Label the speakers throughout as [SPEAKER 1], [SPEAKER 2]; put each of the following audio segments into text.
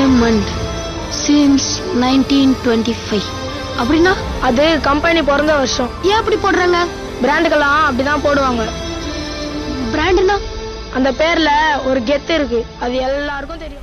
[SPEAKER 1] Diamond since nineteen twenty five அப்படின்னா
[SPEAKER 2] அது company பிறந்த வருஷம்
[SPEAKER 1] ஏன் அப்படி போடுறாங்க
[SPEAKER 2] பிராண்டுக்கெல்லாம் அப்படிதான் போடுவாங்க
[SPEAKER 1] பிராண்டுனா
[SPEAKER 2] அந்த பேர்ல ஒரு கெத்து இருக்கு அது எல்லாருக்கும் தெரியும்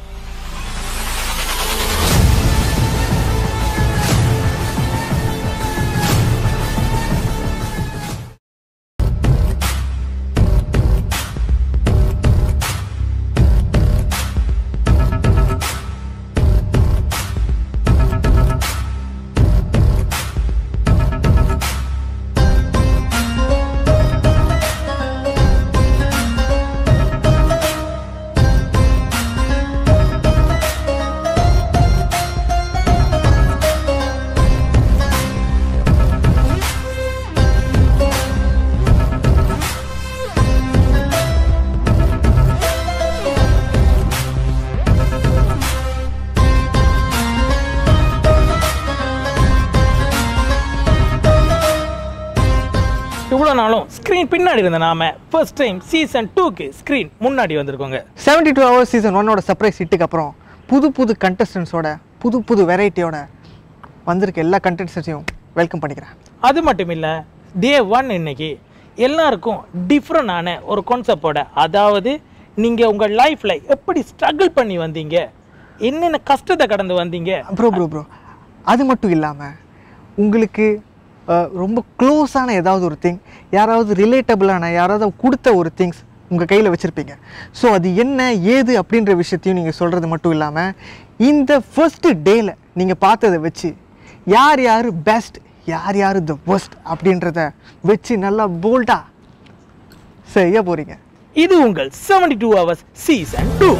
[SPEAKER 3] இவ்வளோ நாளும் ஸ்க்ரீன் பின்னாடி இருந்த நாம ஃபர்ஸ்ட் டைம் சீசன் டூக்கு ஸ்க்ரீன் முன்னாடி வந்திருக்கோங்க
[SPEAKER 4] செவன்டி டூ ஹவர்ஸ் சீசன் ஒன்னோட சர்ப்ரைஸ் ஹிட்டுக்கு அப்புறம் புது புது கண்டஸ்டன்ஸோட புது புது வெரைட்டியோட வந்திருக்க எல்லா கண்டஸ்டன்ஸையும் வெல்கம் பண்ணிக்கிறேன்
[SPEAKER 3] அது மட்டும் இல்லை டே ஒன் இன்னைக்கு எல்லாருக்கும் டிஃப்ரெண்டான ஒரு கான்செப்டோட அதாவது நீங்கள் உங்கள் லைஃப்பில் எப்படி ஸ்ட்ரகிள் பண்ணி வந்தீங்க என்னென்ன கஷ்டத்தை கடந்து வந்தீங்க
[SPEAKER 4] ப்ரோ ப்ரோ ப்ரோ அது மட்டும் இல்லாமல் உங்களுக்கு அஹ், ரொம்ப க்ளோஸான ஏதாவது ஒரு திங் யாராவது ரிலேட்டபிளான யாராவது கொடுத்த ஒரு திங்ஸ் உங்கள் கையில் வச்சுருப்பீங்க ஸோ அது என்ன ஏது அப்படின்ற விஷயத்தையும் நீங்கள் சொல்கிறது மட்டும் இல்லாமல் இந்த ஃபர்ஸ்ட் டேல நீங்கள் பார்த்ததை வச்சு யார் யார் பெஸ்ட் யார் யார் த worst அப்படின்றத வச்சு நல்லா போல்டாக செய்ய போகிறீங்க
[SPEAKER 3] இது உங்கள் seventy two hours season two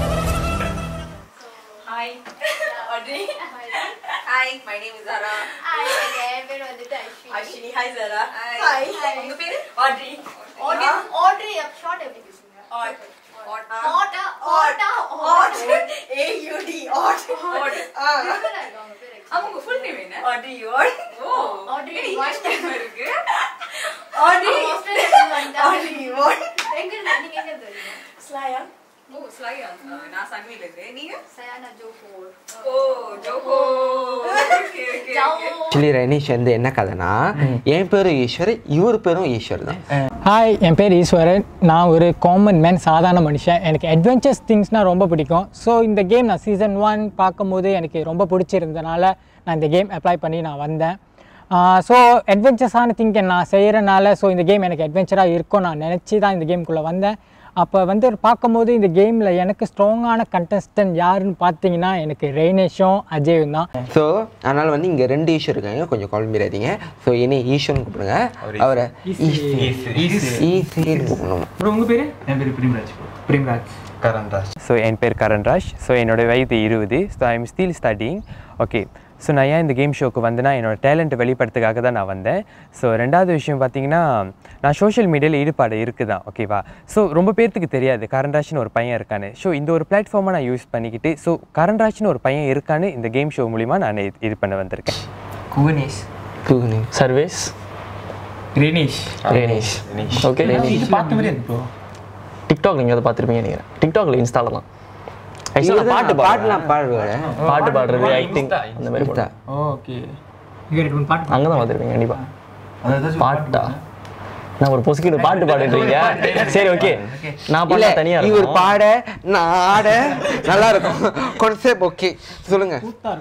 [SPEAKER 5] Hi. Audrey. Hi, my name is Zara. Ashini. Hi, Zara. Hi. உங்க பேரு? Audrey. Audrey. Aud. Aud. Aud. Aud. A-U-D. Aud. Aud. ஆ. ஆமா, உங்க full name என்ன? Audrey Aud. ஓ. என்ன English name இருக்கு? Audrey. Audrey Aud. Slaya. ஓ, Slaya. ஆ, நான் சன்வில இருந்து. நீங்க? ஓ, Zoho. Okay, okay, okay.
[SPEAKER 6] Actually Ranish வந்து என்ன கதைனா என் பேரும் ஈஸ்வர் இவர் பேரும் ஈஸ்வர் தான்
[SPEAKER 7] ஹாய் என் பேர் ஈஸ்வரன் நான் ஒரு காமன் மேன் சாதாரண மனுஷன் எனக்கு அட்வென்ச்சர்ஸ் திங்ஸ்னால் ரொம்ப பிடிக்கும் ஸோ இந்த கேம் நான் சீசன் ஒன் பார்க்கும்போது எனக்கு ரொம்ப பிடிச்சிருந்தனால நான் இந்த கேம் அப்ளை பண்ணி நான் வந்தேன் ஸோ அட்வென்ச்சர்ஸான திங்கை நான் செய்கிறனால ஸோ இந்த கேம் எனக்கு அட்வென்ச்சராக இருக்கும் நான் நினச்சி தான் இந்த கேம்குள்ளே வந்தேன் அப்போ வந்து பார்க்கும்போது இந்த கேமில் எனக்கு ஸ்ட்ராங்கான கண்டஸ்டன்ட் யாருன்னு பார்த்தீங்கன்னா எனக்கு ரெய்னேஷும் அஜயும் தான்
[SPEAKER 6] ஸோ அதனால வந்து இங்கே ரெண்டு ஈஸ்வர் இருக்காங்க கொஞ்சம் குழம்பிடாதீங்க ஸோ இனி ஈஸ்வரன் கூப்பிடுங்க அவரை ஈஸ்வரன் கூப்பிடணும்
[SPEAKER 3] உங்கள் பேர்
[SPEAKER 8] என் பேர் பிரிம்ராஜ் பிரிம்ராஜ் கரண்ராஜ்
[SPEAKER 9] ஸோ என் பேர் கரண்ராஜ் ஸோ என்னோட வயது இருபது so I am still studying okay so நான் ஏன் இந்த கேம் ஷோக்கு வந்தேன்னா என்னோட டேலண்ட்டை வெளிப்படுத்துக்காக தான் நான் வந்தேன் ஸோ ரெண்டாவது விஷயம் பார்த்தீங்கன்னா நான் சோஷியல் மீடியாவில் ஈடுபாடு இருக்குது தான் ஓகேவா ஸோ ரொம்ப பேர்த்துக்கு தெரியாது கரண்ராஜ்னு ஒரு பையன் இருக்கான்னு ஸோ இந்த ஒரு பிளாட்ஃபார்மை நான் யூஸ் பண்ணிக்கிட்டு ஸோ கரண்ராஜ்னு ஒரு பையன் இருக்கான்னு இந்த கேம் ஷோ மூலிமா நான் இது இது பண்ண வந்திருக்கேன்
[SPEAKER 8] குகனேஷ்
[SPEAKER 10] சர்வேஸ்
[SPEAKER 8] ரேனேஷ்
[SPEAKER 10] ரேனேஷ் ஓகே
[SPEAKER 8] இது பார்த்த மாதிரி இருக்கு ப்ரோ
[SPEAKER 10] டிக்டாக் நீங்கள் அதை பார்த்துருப்பீங்க நினைக்கிறேன் டிக்டாக்ல இன்ஸ்டாலலாம் ஆக்சுவலாக பாட்டு
[SPEAKER 6] பாட்டுலாம் பாடுவாரு
[SPEAKER 10] பாடுவேன் பாட்டு பாடுறது ஆக்டிங் அந்த மாதிரி
[SPEAKER 6] இன்ஸ்டா.
[SPEAKER 8] ஓகே
[SPEAKER 7] பாட்டு
[SPEAKER 10] அங்கே தான் பார்த்துருப்பீங்க கண்டிப்பாக
[SPEAKER 8] அதாவது
[SPEAKER 10] பாட்டா நான் ஒரு பொசுக்கிட்டு பாட்டு பாடிட்டுறீங்க சரி ஓகே நான்
[SPEAKER 6] இல்ல
[SPEAKER 10] பாட தனியாக
[SPEAKER 6] இவர்
[SPEAKER 10] இருக்கும்
[SPEAKER 6] பாட நான் ஆட நல்லா இருக்கும் கான்செப்ட் ஓகே சொல்லுங்க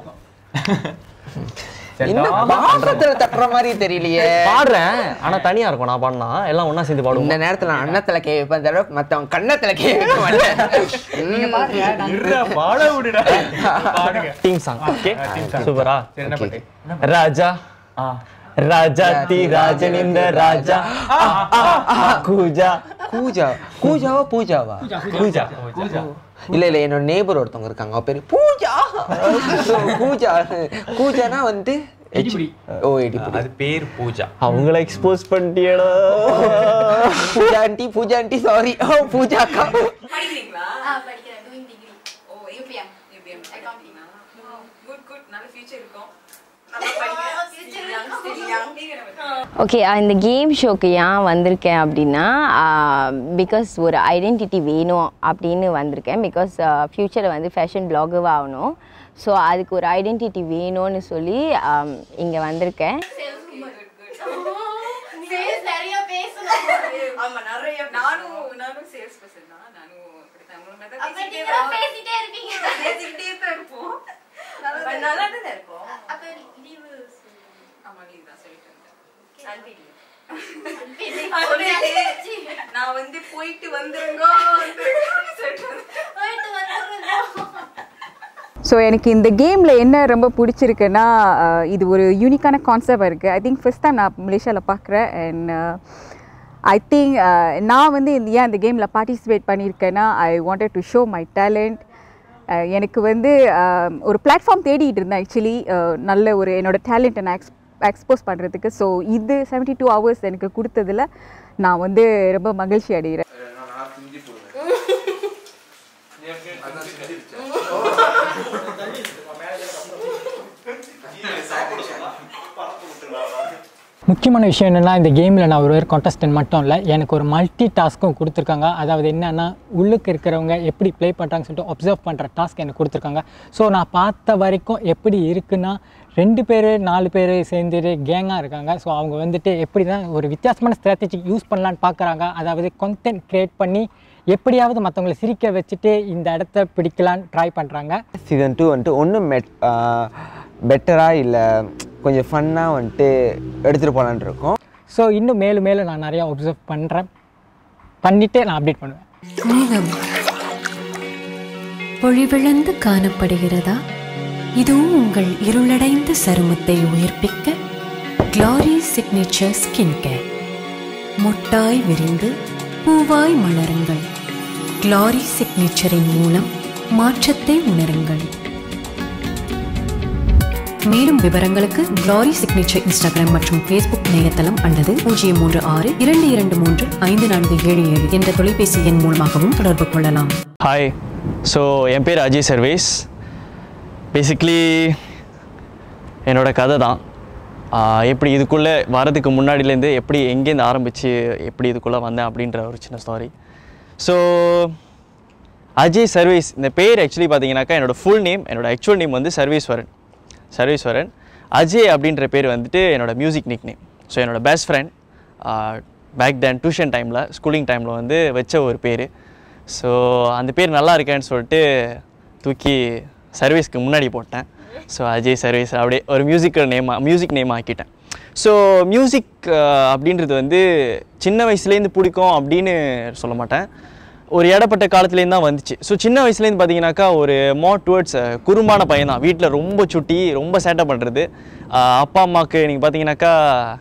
[SPEAKER 6] என்ன பாசத்துல தட்டுற மாதிரி தெரியலையே
[SPEAKER 10] பாடுறேன் ஆனா தனியா இருக்கும் நான் பாடினா எல்லாம் ஒண்ணா சேர்ந்து
[SPEAKER 6] இந்த
[SPEAKER 10] பாடுவோம்
[SPEAKER 6] நேரத்துல நான் அன்னத்துல கேட்பேன் தவிர மத்தவன் கண்ணத்துல கேட்க மாட்டேன்
[SPEAKER 8] பாட விடுடா பாடுங்க
[SPEAKER 10] டீம் சாங் ஓகே சூப்பரா
[SPEAKER 8] சரி என்ன பாட்டு
[SPEAKER 10] ராஜா
[SPEAKER 8] ஆ
[SPEAKER 10] ராஜா தி ராஜனிந்த ராஜா கூஜா
[SPEAKER 6] கூஜா கூஜாவா பூஜாவா
[SPEAKER 10] கூஜா
[SPEAKER 8] பூஜா
[SPEAKER 6] இல்ல இல்ல என்னோட நேபர் ஒருத்தவங்க இருக்காங்க அவ பேரு பூஜா So, கூஜா கூஜானா வந்து
[SPEAKER 8] இடிப்புடி.
[SPEAKER 6] ஓ இடிப்புடி
[SPEAKER 8] அது பேர் பூஜா
[SPEAKER 10] அவங்கள எக்ஸ்போஸ் பண்ணிட்டியடா
[SPEAKER 6] Pooja aunty Pooja aunty sorry ஓ பூஜா அக்கா
[SPEAKER 5] படிக்கிறீங்களா ஓ யூபிஎம் யூபிஎம் குட் குட் நல்ல ஃபியூச்சர் இருக்கும்
[SPEAKER 11] ஓகே இந்த கேம் ஷோக்கு ஏன் வந்திருக்கேன் அப்படின்னா பிகாஸ் ஒரு ஐடென்டிட்டி வேணும் அப்படின்னு வந்திருக்கேன் பிகாஸ் ஃப்யூச்சரில் வந்து ஃபேஷன் பிளாகவாக ஆகணும் ஸோ அதுக்கு ஒரு ஐடென்டிட்டி வேணும்னு சொல்லி இங்கே வந்திருக்கேன்
[SPEAKER 5] நிறைய பேசணும் ஆமா நிறைய நானும் நானும் சேல்ஸ் பர்சன் தான் நானும் அப்படித்தான் உங்களை மாதிரி தான் பேசிக்கிட்டே தான் பேசிட்டே இருக்கீங்க பேசிக்கிட்டே தான் இருப்போம் But நல்லா தான் இருப்போம் அப்ப லீவு ஆமா லீவ் தான் சொல்லிட்டு வந்தேன் நான் வந்து போயிட்டு வந்துருங்க போயிட்டு வந்துருங்க
[SPEAKER 12] ஸோ எனக்கு இந்த கேமில் என்ன ரொம்ப பிடிச்சிருக்குன்னா அஹ், இது ஒரு யூனிக்கான கான்செப்ட் இருக்குது ஐ திங்க் ஃபஸ்ட் தான் நான் மலேசியாவில் பார்க்குறேன் அண்ட் ஐ திங்க் நான் வந்து இந்த ஏன் இந்த கேமில் பார்ட்டிசிபேட் பண்ணியிருக்கேன்னா I wanted to show my talent எனக்கு வந்து அஹ், ஒரு பிளாட்ஃபார்ம் தேடிட்டு இருந்தேன் ஆக்சுவலி நல்ல ஒரு என்னோடய டேலண்ட்டை நான் எக்ஸ் எக்ஸ்போஸ் பண்ணுறதுக்கு ஸோ இது செவன்ட்டி டூ ஹவர்ஸ் எனக்கு கொடுத்ததில் நான் வந்து ரொம்ப மகிழ்ச்சி அடைகிறேன்
[SPEAKER 7] முக்கியமான விஷயம் என்னென்னா இந்த கேமில் நான் ஒரு கான்டெஸ்டன்ட் மட்டும் இல்லை எனக்கு ஒரு மல்டி டாஸ்க்கும் கொடுத்துருக்காங்க அதாவது என்னென்னா உள்ளுக்கு இருக்கிறவங்க எப்படி ப்ளே பண்ணுறாங்கன்னு சொல்லிட்டு ஒப்சர்வ் பண்ணுற டாஸ்க் எனக்கு கொடுத்துருக்காங்க ஸோ நான் பார்த்த வரைக்கும் எப்படி இருக்குன்னா ரெண்டு பேர் நாலு பேர் சேர்ந்துட்டு கேங்காக இருக்காங்க ஸோ அவங்க வந்துட்டு எப்படி தான் ஒரு வித்தியாசமான ஸ்ட்ராட்டஜி யூஸ் பண்ணலான்னு பார்க்குறாங்க அதாவது கண்டென்ட் க்ரியேட் பண்ணி எப்படியாவது மற்றவங்களை சிரிக்க வச்சுட்டு இந்த இடத்த பிடிக்கலான்னு ட்ரை பண்ணுறாங்க
[SPEAKER 6] சீசன் டூ வந்துட்டு ஒன்றும் மெட் பெட்டராக இல்லை கொஞ்சம் ஃபன்னாக வந்துட்டு எடுத்துகிட்டு போகலான்னு இருக்கோம்
[SPEAKER 7] ஸோ இன்னும் மேலும் மேலும் நான் நிறையா ஒப்சர்வ் பண்ணுறேன் பண்ணிவிட்டு நான் அப்டேட் பண்ணுவேன்
[SPEAKER 13] நிலம் பொழிவிழந்து காணப்படுகிறதா இதுவும் உங்கள் இருளடைந்த சருமத்தை உயிர்ப்பிக்க கிளாரி சிக்னேச்சர் ஸ்கின் கேர் மொட்டாய் விரிந்து பூவாய் மலருங்கள் கிளாரி சிக்னேச்சரின் மூலம் மாற்றத்தை உணருங்கள் மேலும் விவரங்களுக்கு கிளாரி சிக்னேச்சர் இன்ஸ்டாகிராம் மற்றும் ஃபேஸ்புக் இணையதளம் அல்லது பூஜ்ஜியம் மூன்று ஆறு இரண்டு இரண்டு மூன்று ஐந்து நான்கு ஏழு ஏழு என்ற தொலைபேசி எண் மூலமாகவும் தொடர்பு கொள்ளலாம்
[SPEAKER 10] ஹாய் ஸோ என் பேர் அஜய் சர்வேஸ் பேசிக்லி என்னோட கதை தான் ஆஹ் எப்படி இதுக்குள்ளே வரதுக்கு முன்னாடிலேருந்து எப்படி எங்கேருந்து ஆரம்பித்து எப்படி இதுக்குள்ளே வந்தேன் அப்படின்ற ஒரு சின்ன ஸ்டாரி ஸோ அஜய் சர்வீஸ் இந்த பேர் ஆக்சுவலி பார்த்தீங்கன்னாக்கா என்னோட ஃபுல் நேம் என்னோட ஆக்சுவல் நேம் வந்து சர்வீஸ்வரன் சர்வீஸ்வரன் அஜய் அப்படின்ற பேர் வந்துட்டு என்னோட மியூசிக் நிக் நேம் ஸோ என்னோட best friend back then tuition டைமில் ஸ்கூலிங் டைமில் வந்து வச்ச ஒரு பேர் ஸோ அந்த பேர் நல்லா இருக்கேன்னு சொல்லிட்டு தூக்கி சர்வீஸ்க்கு முன்னாடி போட்டேன் ஸோ அஜய் சர்வீஸ் அப்படியே ஒரு மியூசிக்கல் நேமாக மியூசிக் நேம் ஆக்கிட்டேன் ஸோ மியூசிக் அப்படின்றது வந்து சின்ன வயசுலேருந்து பிடிக்கும் அப்படின்னு சொல்ல மாட்டேன் ஒரு இடப்பட்ட காலத்துலேருந்து தான் வந்துச்சு ஸோ சின்ன வயசுலேருந்து பார்த்தீங்கன்னாக்கா ஒரு மோர் டுவர்ட்ஸ் குறும்பான பையன் தான் வீட்டில் ரொம்ப சுட்டி ரொம்ப சேட்டை பண்ணுறது அப்பா அம்மாவுக்கு நீங்கள் பார்த்தீங்கன்னாக்கா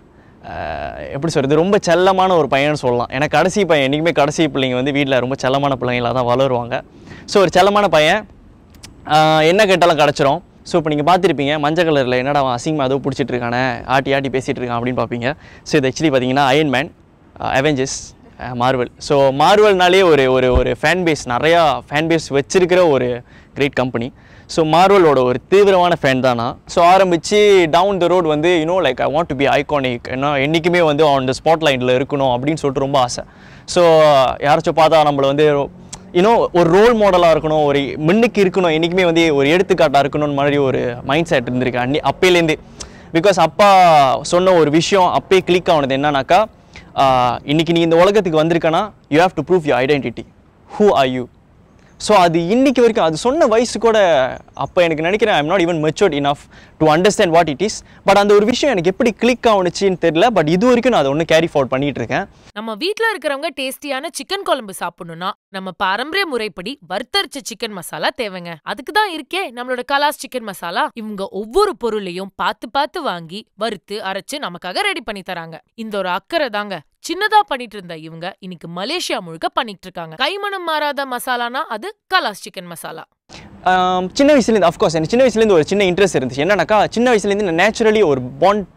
[SPEAKER 10] ஆஹ், எப்படி சொல்கிறது ரொம்ப செல்லமான ஒரு பையன்னு சொல்லலாம் ஏன்னா கடைசி பையன் என்றைக்குமே கடைசி பிள்ளைங்க வந்து வீட்டில் ரொம்ப செல்லமான பிள்ளைங்களாக தான் வளருவாங்க ஸோ ஒரு செல்லமான பையன் ஆஹ், என்ன கேட்டாலும் கிடச்சிரும் ஸோ இப்போ நீங்கள் பார்த்துருப்பீங்க மஞ்சள் கலரில் என்னடா அவன் அசிங்கமாக ஏதோ பிடிச்சிட்டு இருக்கானே ஆட்டி ஆட்டி பேசிகிட்டு இருக்கான் அப்படின்னு பார்ப்பீங்க ஸோ இது ஆக்சுவலி பார்த்தீங்கன்னா Iron Man Avengers Marvel so மார்வல்னாலே ஒரு ஒரு ஒரு ஃபேன் பேஸ் நிறையா ஃபேன் பேஸ் வச்சிருக்கிற ஒரு கிரேட் கம்பெனி ஸோ மார்வலோட ஒரு தீவிரமான ஃபேன் தான் நான் ஸோ ஆரம்பித்து டவுன் த ரோட் வந்து you know like I want to be iconic ஏன்னா என்றைக்குமே வந்து ஆன் த ஸ்பாட் லைனில் இருக்கணும் அப்படின்னு சொல்லிட்டு ரொம்ப ஆசை ஸோ யாராச்சும் பார்த்தா நம்மளை வந்து இன்னும் ஒரு ரோல் மாடலாக இருக்கணும் ஒரு முன்னுக்கு இருக்கணும் என்றைக்குமே வந்து ஒரு எடுத்துக்காட்டாக இருக்கணும்னு மாதிரி ஒரு மைண்ட் செட் இருந்திருக்கு அன்னி அப்பையிலேருந்தே பிகாஸ் அப்பா சொன்ன ஒரு விஷயம் அப்பயே கிளிக் ஆனது என்னன்னாக்கா ஆஹ், இன்னைக்கு நீ இந்த உலகத்துக்கு வந்திருக்கனா you have to prove you identity who are you so அது இன்னைக்கு வரைக்கும் அது சொன்ன வயசு கூட அப்போ எனக்கு நினைக்கிறேன் I'm not even matured enough to understand what it is but அந்த ஒரு விஷயம் எனக்கு எப்படி கிளிக் ஆகுனுச்சின்னு தெரியல பட் இது வரைக்கும் நான் அதை ஒன்று கேரி ஃபார்வர்ட் பண்ணிட்டு இருக்கேன்
[SPEAKER 14] நம்ம வீட்ல இருக்கிறவங்க டேஸ்டியான சிக்கன் குழம்பு சாப்பிடணும்னா நம்ம பாரம்பரிய முறைப்படி வறுத்தரிச்ச சிக்கன் மசாலா தேவைங்க அதுக்கு தான் இருக்கே நம்மளோட கலாஸ் சிக்கன் மசாலா இவங்க ஒவ்வொரு பொருளையும் பார்த்து பார்த்து வாங்கி வறுத்து அரைச்சு நமக்காக ரெடி பண்ணி தராங்க இந்த ஒரு அக்கறை தாங்க சின்னதா பண்ணிட்டு இருந்த இவங்க இன்னைக்கு மலேசியா முழுக்க பண்ணிட்டு இருக்காங்க கைமணம் மாறாத மசாலானா அது கலாஸ் சிக்கன் மசாலா
[SPEAKER 10] ஆம், சின்ன வயசுலேருந்து அஃப்கோர்ஸ் எனக்கு சின்ன வயசுலேருந்து ஒரு சின்ன இன்ட்ரெஸ்ட் இருந்துச்சு என்னன்னாக்கா சின்ன வயசுலேருந்து நான் நேச்சுரலி ஒரு பாண்ட்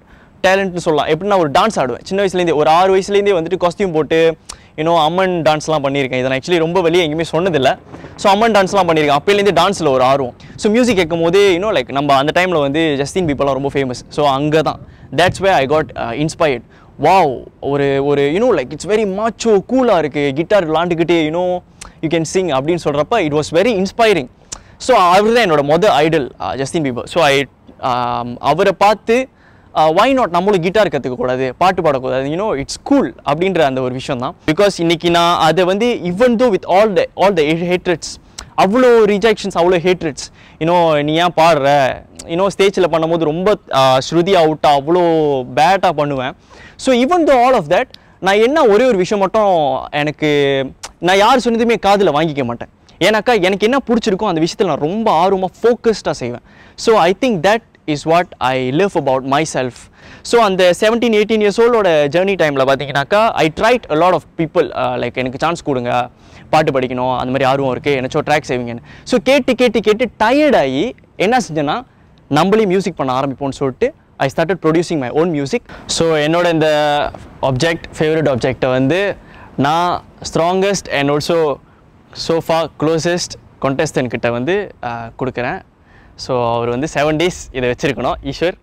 [SPEAKER 10] டேலண்ட்னு சொல்லலாம் எப்படின்னா ஒரு டான்ஸ் ஆடுவேன் சின்ன வயசுலேருந்தே ஒரு ஆறு வயசுலேருந்தே வந்துட்டு காஸ்டியூம் போட்டு இன்னும் அம்மன் டான்ஸ்லாம் பண்ணியிருக்கேன் இதை நான் ஆக்சுவலி ரொம்ப வெளியே எங்கேயுமே சொன்னதில்லை ஸோ அம்மன் டான்ஸ்லாம் பண்ணியிருக்கேன் அப்போலேருந்து டான்ஸில் ஒரு ஆர்வம் ஸோ மியூசிக் கேட்கும் போது இன்னும் லைக் நம்ம அந்த டைமில் வந்து ஜஸ்டின் பீப்பிளாம் ரொம்ப ஃபேமஸ் ஸோ அங்கே தான் that's way I got inspired wow ஒரு ஒரு you know like it's very macho கூலாக இருக்குது கிட்டார் விளாண்டுக்கிட்டே யூனோ யூ கேன் சிங் அப்படின்னு சொல்கிறப்ப it was very inspiring so அவர் தான் என்னோட மொதல் idol Justin Bieber so I அவரை பார்த்து வை நாட் நம்மளும் கிட்டார் கற்றுக்கக்கூடாது பாட்டு பாடக்கூடாது யூனோ இட்ஸ் கூல் அப்படின்ற அந்த ஒரு விஷயம் தான் பிகாஸ் இன்னைக்கு நான் அதை வந்து இவன் though with all the all the hatreds அவ்வளோ ரிஜெக்ஷன்ஸ் அவ்வளோ ஹேட்ரட்ஸ் இன்னும் நீ ஏன் பாடுற இன்னும் ஸ்டேஜில் பண்ணும்போது ரொம்ப ஆஹ், ஸ்ருதி அவுட்டாக அவ்வளோ பேட்டாக பண்ணுவேன் so even though all of that நான் என்ன ஒரே ஒரு விஷயம் மட்டும் எனக்கு நான் யார் சொன்னதுமே காதில் வாங்கிக்க மாட்டேன் ஏன்னாக்கா எனக்கு என்ன பிடிச்சிருக்கோ அந்த விஷயத்தில் நான் ரொம்ப ஆர்வமாக ஃபோக்கஸ்டாக செய்வேன் so I think that is what I live about myself so அந்த செவன்டீன் எயிட்டீன் இயர்ஸ் ஓல்டோட ஜேர்னி டைமில் பார்த்தீங்கன்னாக்கா I tried a lot of people like எனக்கு சான்ஸ் கொடுங்க பாட்டு படிக்கணும் அந்த மாதிரி ஆர்வம் இருக்குது என்னச்சோ ட்ராக் செய்வீங்கன்னு ஸோ கேட்டு கேட்டு கேட்டு tired ஆகி என்ன செஞ்சேன்னா நம்மளே மியூசிக் பண்ண ஆரம்பிப்போம்னு சொல்லிட்டு I started producing my own music so என்னோட இந்த ஆப்ஜெக்ட் ஃபேவரட் ஆப்ஜெக்டை வந்து நான் strongest and also so far closest contestant கிட்ட வந்து ஆஹ், கொடுக்குறேன் ஸோ அவர் வந்து செவன் டேஸ் இதை வச்சுருக்கணும் ஈஸ்வர்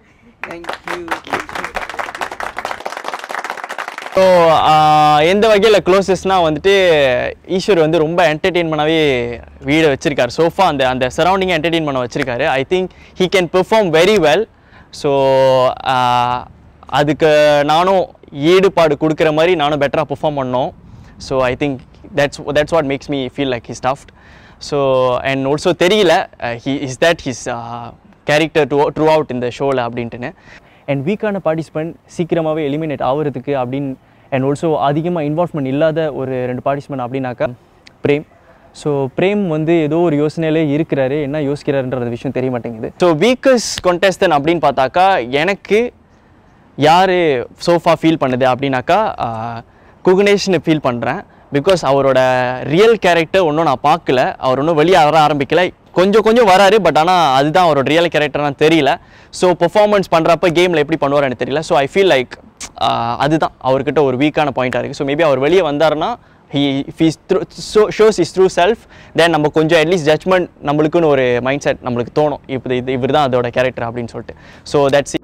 [SPEAKER 10] ஸோ எந்த வகையில் க்ளோசஸ்னால் வந்துட்டு ஈஸ்வர் வந்து ரொம்ப என்டர்டெயின்மெண்டாகவே வீடை வச்சிருக்காரு சோஃபா அந்த அந்த சரௌண்டிங்கை என்டர்டெயின் பண்ண வச்சிருக்காரு I think he can perform very well so அதுக்கு நானும் ஈடுபாடு கொடுக்குற மாதிரி நானும் பெட்டராக பெர்ஃபார்ம் பண்ணோம் so I think that's that's what makes me feel like he stuffed so and also தெரியல he is that his character through throughout இந்த ஷோவில் அப்படின்ட்டுன்னு அண்ட் வீக்கான பார்ட்டிசிபெண்ட் சீக்கிரமாகவே எலிமினேட் ஆகிறதுக்கு அப்படின்னு அண்ட் ஆல்சோ அதிகமாக இன்வால்வ்மெண்ட் இல்லாத ஒரு ரெண்டு பார்ட்டிசிபெண்ட் அப்படின்னாக்கா பிரேம் ஸோ பிரேம் வந்து ஏதோ ஒரு யோசனையிலே இருக்கிறாரு என்ன யோசிக்கிறாருன்ற விஷயம் தெரிய மாட்டேங்குது ஸோ வீக்கஸ் contestant அப்படின்னு பார்த்தாக்கா எனக்கு யார் சோஃபா ஃபீல் பண்ணுது அப்படின்னாக்கா ஆஹ், குகணேஷ்னு ஃபீல் பண்ணுறேன் பிகாஸ் அவரோட ரியல் கேரக்டர் ஒன்றும் நான் பார்க்கல அவர் ஒன்றும் வெளியே வர ஆரம்பிக்கல கொஞ்சம் கொஞ்சம் வராரு பட் ஆனால் அதுதான் அவரோட ரியல் கேரக்டர்னு தெரியல ஸோ பெர்ஃபார்மன்ஸ் பண்ணுறப்ப கேமில் எப்படி பண்ணுவார் எனக்கு தெரியல ஸோ ஐ ஃபீல் லைக் அதுதான் அவர்கிட்ட ஒரு வீக்கான பாயிண்ட்டாக இருக்குது ஸோ மேபி அவர் வெளியே வந்தாருன்னா he fees through show shows is through self then நம்ம கொஞ்சம் அட்லீஸ்ட் ஜட்மெண்ட் நம்மளுக்குன்னு ஒரு மைண்ட் செட் நம்மளுக்கு தோணும் இப்போ இது இவர் தான் அதோட கேரக்டர் அப்படின்னு சொல்லிட்டு so that's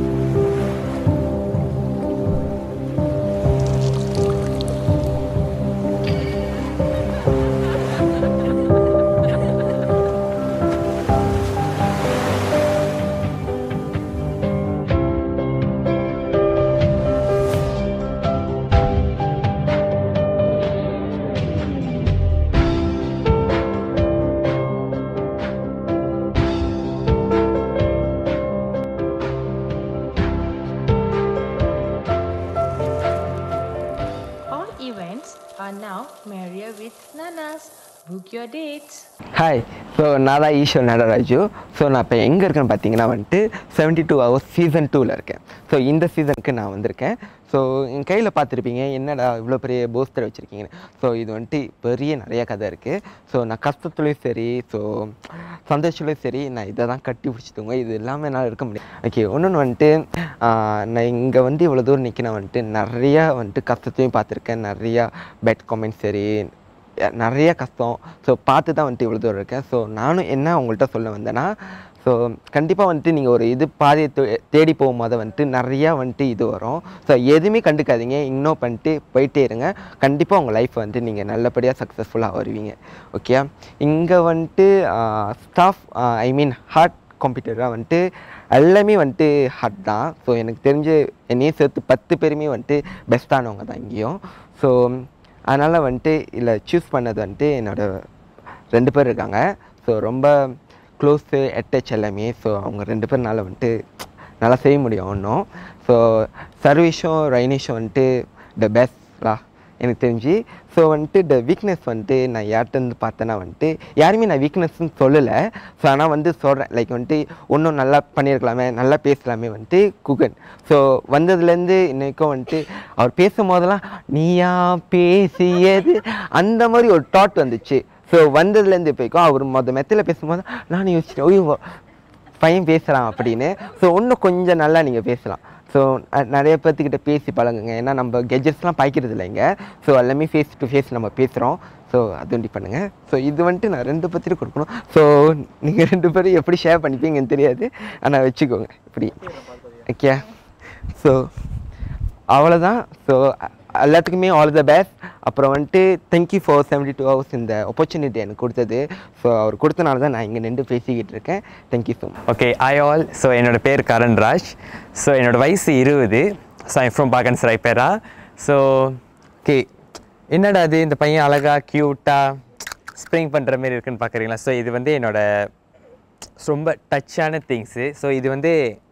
[SPEAKER 15] All events are now merrier with Nanas. Book your dates.
[SPEAKER 6] Hi so நான் தான் ஈஸ்வர் நடராஜு ஸோ நான் இப்போ எங்கே இருக்கேன்னு பார்த்தீங்கன்னா வந்துட்டு செவன்ட்டி டூ ஹவர்ஸ் சீசன் டூவில் இருக்கேன் ஸோ இந்த சீசனுக்கு நான் வந்திருக்கேன் ஸோ என் கையில் பார்த்துருப்பீங்க என்னடா இவ்வளோ பெரிய போஸ்டர் வச்சுருக்கீங்கன்னு ஸோ இது வந்துட்டு பெரிய நிறைய கதை இருக்குது ஸோ நான் கஷ்டத்துலேயும் சரி ஸோ சந்தோஷத்துலேயும் சரி நான் இதை தான் கட்டி பிடிச்சிட்டுங்க இது இல்லாமல் என்னால் இருக்க முடியும் ஓகே இன்னொன்று வந்துட்டு ஆஹ், நான் இங்கே வந்து இவ்வளோ தூரம் நிற்கிறேன் வந்துட்டு நிறையா வந்துட்டு கஷ்டத்தையும் பார்த்துருக்கேன் நிறையா பெட் காமெண்ட்ஸ் சரி நிறைய கஷ்டம் ஸோ பார்த்து தான் வந்துட்டு இவ்வளோ தூரம் இருக்கேன் ஸோ நானும் என்ன உங்கள்கிட்ட சொல்ல வந்தேன்னா ஸோ கண்டிப்பாக வந்துட்டு நீங்கள் ஒரு இது பாதையை தே- தேடி போகும்போது வந்துட்டு நிறையா வந்துட்டு இது வரும் ஸோ எதுவுமே கண்டுக்காதீங்க இக்னோர் பண்ணிட்டு போயிட்டே இருங்க கண்டிப்பாக உங்கள் லைஃப் வந்துட்டு நீங்கள் நல்லபடியாக சக்ஸஸ்ஃபுல்லாக வருவீங்க ஓகே இங்கே வந்துட்டு ஸ்டாஃப் ஐ மீன் ஹார்ட் கம்ப்யூட்டராக வந்துட்டு எல்லாமே வந்துட்டு ஹார்ட் தான் ஸோ எனக்கு தெரிஞ்சு என்னையும் சேர்த்து பத்து பேருமே வந்துட்டு பெஸ்ட்டானவங்க தான் இங்கேயும் ஸோ அதனால் வந்துட்டு இதில் சூஸ் பண்ணது வந்துட்டு என்னோட ரெண்டு பேர் இருக்காங்க ஸோ ரொம்ப க்ளோஸு அட்டச் எல்லாமே ஸோ அவங்க ரெண்டு பேர்னால வந்துட்டு நல்லா செய்ய முடியும் ஒன்றும் ஸோ சர்வீஷும் ரைனிஷும் வந்துட்டு த பெஸ்ட்லா எனக்கு தெரிஞ்சு ஸோ வந்துட்டு த வீக்னஸ் வந்துட்டு நான் யார்கிட்டருந்து பார்த்தேன்னா வந்துட்டு யாருமே நான் வீக்னஸ்ன்னு சொல்லலை ஸோ ஆனால் வந்து சொல்கிறேன் லைக் வந்துட்டு இன்னும் நல்லா பண்ணியிருக்கலாமே நல்லா பேசலாமே வந்துட்டு குகன் ஸோ வந்ததுலேருந்து இன்னைக்கும் வந்துட்டு அவர் பேசும்போதெல்லாம் நீயா பேசியது அந்த மாதிரி ஒரு தாட் வந்துச்சு ஸோ வந்ததுலேருந்து இப்போக்கும் அவர் மொத மெத்தில் பேசும்போது நான் யோசிச்சேன் ஐயோ பையன் பேசுகிறான் அப்படின்னு ஸோ இன்னும் கொஞ்சம் நல்லா நீங்கள் பேசலாம் ஸோ நிறைய பேர்த்துக்கிட்ட பேசி பழகுங்க ஏன்னா நம்ம கெஜெட்ஸ்லாம் பாய்க்கிறது இல்லை இங்கே ஸோ எல்லாமே ஃபேஸ் டு ஃபேஸ் நம்ம பேசுகிறோம் ஸோ அது வண்டி பண்ணுங்கள் ஸோ இது வந்துட்டு நான் ரெண்டு பத்திரிக்கை கொடுக்கணும் ஸோ நீங்கள் ரெண்டு பேரும் எப்படி ஷேர் பண்ணிப்பீங்கன்னு தெரியாது ஆனால் வச்சுக்கோங்க இப்படி ஓகே ஸோ அவ்வளோதான் ஸோ எல்லாத்துக்குமே ஆல் த பெஸ்ட் அப்புறம் வந்துட்டு thank you for seventy two hours இந்த opportunity எனக்கு கொடுத்தது ஸோ அவர் கொடுத்தனால தான் நான் இங்கே நின்று பேசிக்கிட்டு இருக்கேன் thank you so much
[SPEAKER 9] okay hi all so என்னோட பேர் கரண் ராஜ் ஸோ என்னோட வயசு இருபது ஸோ ஐ ஃப்ரம் பாகன் சரைப்பேரா ஸோ ஓகே என்னடா அது இந்த பையன் அழகா க்யூட்டாக ஸ்ப்ரிங் பண்ணுற மாதிரி இருக்குன்னு பார்க்குறீங்களா ஸோ இது வந்து என்னோட ரொம்ப டச்சான திங்ஸு ஸோ இது வந்து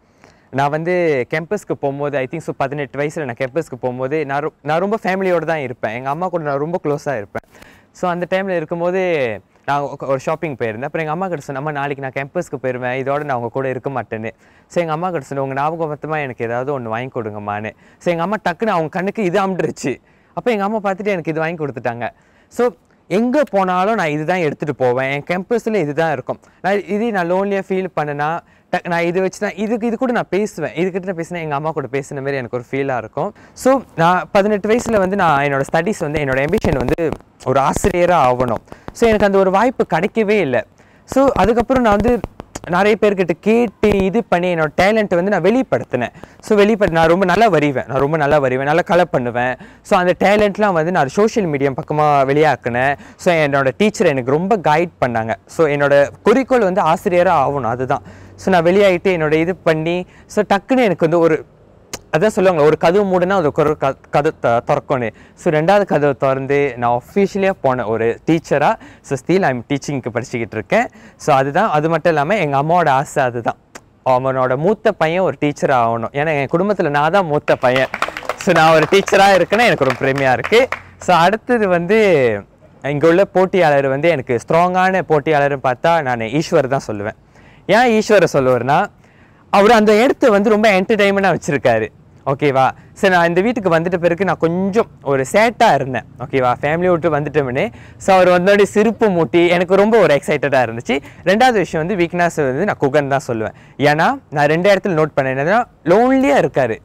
[SPEAKER 9] நான் வந்து கேம்பஸ்க்கு போகும்போது ஐ திங்க் ஸோ பதினெட்டு வயசில் நான் கேம்பஸ்க்கு போகும்போது நான் ரொ- நான் ரொம்ப ஃபேமிலியோடு தான் இருப்பேன் எங்கள் அம்மா கூட நான் ரொம்ப க்ளோஸாக இருப்பேன் ஸோ அந்த டைமில் இருக்கும்போது நான் ஒ- ஒரு ஷாப்பிங் போயிருந்தேன் அப்புறம் எங்கள் அம்மா கிட்ட சொன்னேன் அம்மா நாளைக்கு நான் கேம்பஸ்க்கு போயிருவேன் இதோட நான் அவங்க கூட இருக்க மாட்டேன்னு ஸோ எங்கள் அம்மா கிட்ட சொன்னேன் உங்கள் ஞாபகமத்தமாக எனக்கு ஏதாவது ஒன்று வாங்கி கொடுங்கம்மான்னு ஸோ எங்கள் அம்மா டக்குன்னு அவங்க கண்ணுக்கு இது அமிட்டுருச்சு அப்போ எங்கள் அம்மா பார்த்துட்டு எனக்கு இது வாங்கி கொடுத்துட்டாங்க ஸோ எங்கே போனாலும் நான் இதுதான் எடுத்துகிட்டு போவேன் என் கேம்பஸில் இதுதான் இருக்கும் நான் இதே நான் லோன்லியாக ஃபீல் பண்ணனா டக் நான் இது வச்சு தான் இதுக்கு இது கூட நான் பேசுவேன் இதுக்கிட்ட நான் பேசினா எங்கள் அம்மா கூட பேசின மாதிரி எனக்கு ஒரு ஃபீலாக இருக்கும் ஸோ நான் பதினெட்டு வயசில் வந்து நான் என்னோட ஸ்டடீஸ் வந்து என்னோட எம்பிஷன் வந்து ஒரு ஆசிரியராக ஆகணும் ஸோ எனக்கு அந்த ஒரு வாய்ப்பு கிடைக்கவே இல்லை ஸோ அதுக்கப்புறம் நான் வந்து நிறைய பேர்கிட்ட கேட்டு இது பண்ணி என்னோட டேலண்ட்டை வந்து நான் வெளிப்படுத்தினேன் ஸோ வெளிப்படு நான் ரொம்ப நல்லா வரிவேன் நான் ரொம்ப நல்லா வரிவேன் நல்லா கலர் பண்ணுவேன் ஸோ அந்த டேலண்ட்லாம் வந்து நான் சோஷியல் மீடியா பக்கமாக வெளியாக்குனேன் ஸோ என்னோட டீச்சர் எனக்கு ரொம்ப கைட் பண்ணாங்க ஸோ என்னோட குறிக்கோள் வந்து ஆசிரியராக ஆகணும் அதுதான் ஸோ நான் வெளியாகிட்டு என்னோட இது பண்ணி ஸோ டக்குன்னு எனக்கு வந்து ஒரு அதான் சொல்லுவாங்க ஒரு கதவு மூடுனா அது ஒரு க கதவு த- திறக்கும்னு ஸோ ரெண்டாவது கதவு திறந்து நான் ஒஃபிஷியலியாக போன ஒரு டீச்சராக ஸோ ஸ்டில் ஐம் டீச்சிங்க்கு படிச்சுக்கிட்டு இருக்கேன் ஸோ அதுதான் அது மட்டும் இல்லாமல் எங்கள் அம்மாவோட ஆசை அதுதான் அவனோட மூத்த பையன் ஒரு டீச்சர் ஆகணும் ஏன்னா என் குடும்பத்தில் நான் தான் மூத்த பையன் ஸோ நான் ஒரு டீச்சராக இருக்கேன்னா எனக்கு ஒரு பெருமையாக இருக்குது ஸோ அடுத்தது வந்து இங்கே உள்ள போட்டியாளர் வந்து எனக்கு ஸ்ட்ராங்கான போட்டியாளர்னு பார்த்தா நான் ஈஸ்வர் தான் சொல்லுவேன் ஏன் ஈஸ்வரை சொல்லுவார்னா அவர் அந்த இடத்த வந்து ரொம்ப என்டர்டைன்மெண்ட்டாக வச்சுருக்காரு ஓகேவா சரி நான் இந்த வீட்டுக்கு வந்துட்ட பிறகு நான் கொஞ்சம் ஒரு சேட்டாக இருந்தேன் ஓகேவா ஃபேமிலி விட்டு வந்துட்டோம்னே ஸோ அவர் வந்தோடனே சிரிப்பு மூட்டி எனக்கு ரொம்ப ஒரு எக்ஸைட்டடாக இருந்துச்சு ரெண்டாவது விஷயம் வந்து வீக்னஸ் வந்து நான் குகன் தான் சொல்லுவேன் ஏன்னா நான் ரெண்டு இடத்துல நோட் பண்ணேன் என்னன்னா லோன்லியாக இருக்காரு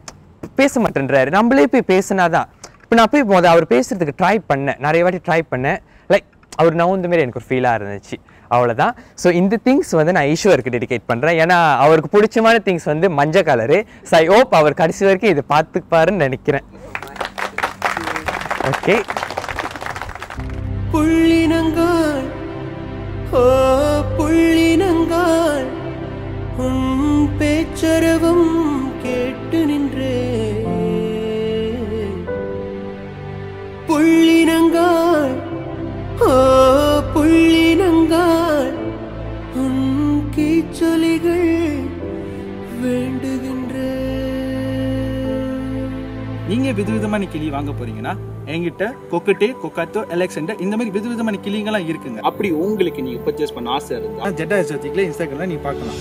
[SPEAKER 9] பேச மாட்டேன்றாரு நம்மளே போய் பேசினாதான் இப்போ நான் போய் மொதல் அவர் பேசுறதுக்கு ட்ரை பண்ணேன் நிறைய வாட்டி ட்ரை பண்ணேன் லைக் அவர் நவுந்த மாரி எனக்கு ஒரு ஃபீலாக இருந்துச்சு அவ்வளோதான் ஸோ இந்த திங்ஸ் வந்து நான் ஈஸ்வருக்கு டெடிகேட் பண்ணுறேன் ஏன்னா அவருக்கு பிடிச்சமான திங்ஸ் வந்து மஞ்சள் கலரு ஸோ ஐ ஹோப் அவர் கடைசி வரைக்கும் இதை பார்த்துப்பாருன்னு நினைக்கிறேன் ஓகே
[SPEAKER 16] புள்ளினங்கால் ஓ புள்ளினங்கால் உன் பேச்சரவும் கேட்டு நின்றே புள்ளினங்கால் ஓ புள்ளினங்கால் உன் கீச்சொலிகள் வேண்டுகின்றே
[SPEAKER 17] நீங்க விதவிதமான கிளி வாங்க போறீங்கன்னா என்கிட்ட கொக்கட்டே கொக்காத்தோ எலெக்சண்டர் இந்த மாதிரி விதவிதமான கிளிங்கெல்லாம் இருக்குங்க அப்படி உங்களுக்கு நீங்க பர்ச்சேஸ் பண்ண ஆசை இருந்தா ஜெட்டா எஸ்எத்திக்ல இன்ஸ்டாகிராம்ல நீங்க பார்க்கலாம்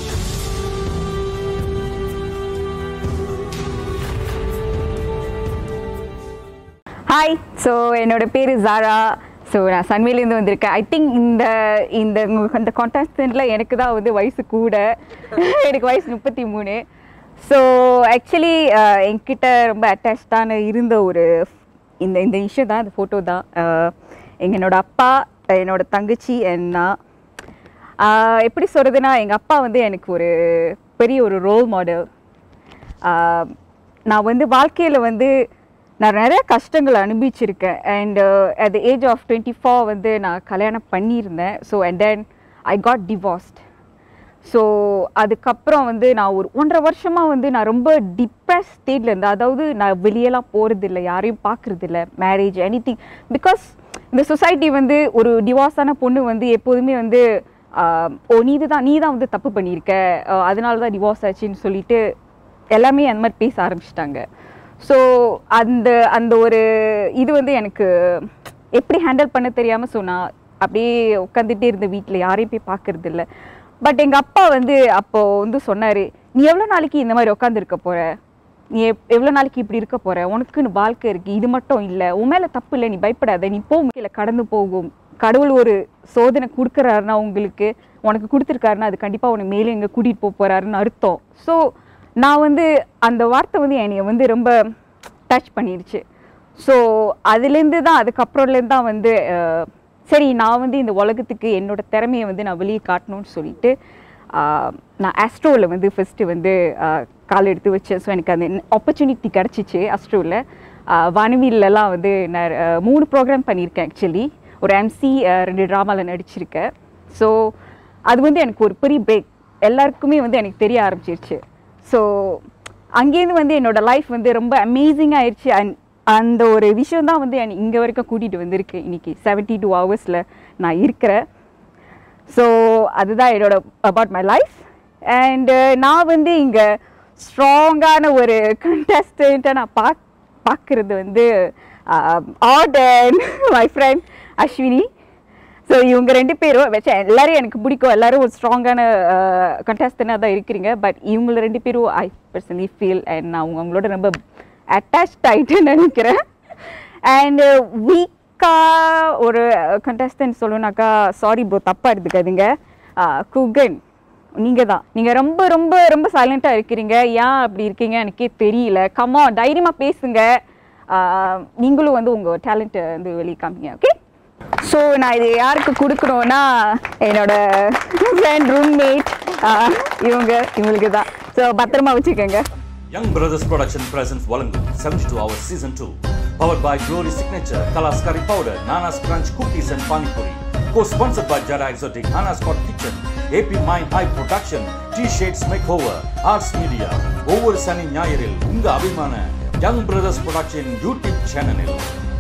[SPEAKER 12] ஹாய் ஸோ என்னோட பேர் ஜாரா ஸோ நான் சன்வேலேருந்து வந்திருக்கேன் ஐ திங்க் இந்த இந்த உங்க- இந்த கான்டாஸ்டன்ட்டில் எனக்கு தான் வந்து வயசு கூட எனக்கு வயசு முப்பத்தி மூணு ஸோ ஆக்சுவலி என்கிட்ட ரொம்ப அட்டாச்சான இருந்த ஒரு இந்த இந்த விஷயம் தான் இந்த ஃபோட்டோ தான் எங்க என்னோட அப்பா என்னோட தங்கச்சி and நான் ஆஹ் எப்படி சொல்கிறதுனா எங்கள் அப்பா வந்து எனக்கு ஒரு பெரிய ஒரு ரோல் மாடல் நான் வந்து வாழ்க்கையில் வந்து நான் நிறைய கஷ்டங்கள் அனுபவிச்சிருக்கேன் and at the age of twenty four வந்து நான் கல்யாணம் பண்ணியிருந்தேன் so and then I got divorced so அதுக்கப்புறம் வந்து நான் ஒரு ஒன்றரை வருஷமாக வந்து நான் ரொம்ப டிப்ரெஸ் ஸ்டேட்டில் இருந்தேன் அதாவது நான் வெளியெல்லாம் போகிறதில்ல யாரையும் பார்க்குறதில்ல மேரேஜ் எனி திங் பிகாஸ் இந்த சொசைட்டி வந்து ஒரு டிவோர்ஸான பொண்ணு வந்து எப்போதுமே வந்து ஆஹ், ஓ நீ தான் நீ தான் வந்து தப்பு பண்ணியிருக்க ஆஹ், அதனால தான் டிவோர்ஸ் ஆச்சுன்னு சொல்லிட்டு எல்லாமே அந்த மாதிரி பேச ஆரம்பிச்சிட்டாங்க ஸோ அந்த அந்த ஒரு இது வந்து எனக்கு எப்படி ஹேண்டில் பண்ண தெரியாமல் ஸோ நான் அப்படியே உட்காந்துட்டே இருந்த வீட்டில் யாரையும் போய் பார்க்கறது இல்ல பட் எங்கள் அப்பா வந்து அப்போ வந்து சொன்னார் நீ எவ்வளோ நாளைக்கு இந்த மாதிரி உட்காந்துருக்க போற நீ எப் எவ்வளோ நாளைக்கு இப்படி இருக்க போற உனக்குன்னு வாழ்க்கை இருக்குது இது மட்டும் இல்லை உன் மேலே தப்பு இல்லை நீ பயப்படாத நீ போ கீழே கடந்து போகும் கடவுள் ஒரு சோதனை கொடுக்குறாருன்னா உங்களுக்கு உனக்கு கொடுத்துருக்காருன்னா அது கண்டிப்பாக உன்னை மேலே எங்கே கூட்டிகிட்டு போக போகிறாருன்னு அர்த்தம் ஸோ நான் வந்து அந்த வார்த்தை வந்து என்னைய வந்து ரொம்ப டச் பண்ணிடுச்சு ஸோ அதுலேருந்து தான் அதுக்கப்புறம்லேருந்து தான் வந்து அஹ், சரி நான் வந்து இந்த உலகத்துக்கு என்னோட திறமையை வந்து நான் வெளியே காட்டணும்னு சொல்லிட்டு ஆஹ், நான் ஆஸ்ட்ரோவில் வந்து ஃபஸ்ட்டு வந்து ஆஹ், கால் எடுத்து வச்சேன் ஸோ எனக்கு அந்த ஆப்பர்ச்சுனிட்டி கிடச்சிச்சு ஆஸ்ட்ரோவில் வானவில்லாம் வந்து நான் ஆஹ், மூணு ப்ரோக்ராம் பண்ணியிருக்கேன் ஆக்சுவலி ஒரு எம்சி ரெண்டு ட்ராமாவில் நடிச்சிருக்கேன் ஸோ அது வந்து எனக்கு ஒரு பெரிய பிரேக் எல்லாருக்குமே வந்து எனக்கு தெரிய ஆரம்பிச்சிருச்சு ஸோ அங்கேருந்து வந்து என்னோட லைஃப் வந்து ரொம்ப அமேசிங் ஆயிடுச்சு அண்ட் அந்த ஒரு விஷயம் தான் வந்து என்னை இங்கே வரைக்கும் கூட்டிகிட்டு வந்திருக்கு இன்னைக்கு செவன்ட்டி டூ ஹவர்ஸில் நான் இருக்கிறேன் ஸோ அதுதான் என்னோட அபவுட் மை லைஃப் அண்டு நான் வந்து இங்கே ஸ்ட்ராங்கான ஒரு கண்டஸ்டண்ட்டை நான் பாக் பார்க்குறது வந்து ஆட் and my friend Ashwini so இவங்க ரெண்டு பேரும் வச்ச எல்லாரும் எனக்கு பிடிக்கும் எல்லாரும் ஒரு ஸ்ட்ராங்கான கண்டஸ்டனாக தான் இருக்கிறீங்க பட் இவங்கள ரெண்டு பேரும் ஐ பர்சனலி ஃபீல் அண்ட் நான் அவங்க அவங்களோட ரொம்ப அட்டாச் ஆகிட்டுன்னு நினைக்கிறேன் அண்டு வீக்காக ஒரு கண்டஸ்டன்ட் சொல்லணுனாக்கா சாரி ப்ரோ தப்பாக எடுத்துக்காதீங்க குகன் நீங்கள் தான் நீங்கள் ரொம்ப ரொம்ப ரொம்ப சைலண்ட்டாக இருக்கிறீங்க ஏன் அப்படி இருக்கீங்க எனக்கே தெரியல கம்மா தைரியமாக பேசுங்க ஆஹ் நீங்களும் வந்து உங்கள் டேலண்ட்டை வந்து வெளியே காமிங்க ஓகே ஸோ நான் இது யாருக்கு கொடுக்கணும்னா என்னோட ஃப்ரெண்ட் ரூம்மேட் இவங்க இவங்களுக்கு தான் ஸோ பத்திரமா வச்சுக்கோங்க
[SPEAKER 18] Young Brothers Production presents வழங்கும் 72 Hours Season 2 powered by Glory Signature, Kalas Curry Powder, Nana's Crunch Cookies and Pani Puri. Co-sponsored by Jara Exotic, Hannah's Hot Kitchen, AP Mind High Production, T-Shades Makeover, Arts Media. ஒவ்வொரு சனி ஞாயிறில் உங்க அபிமான young brothers production YouTube சேனலில்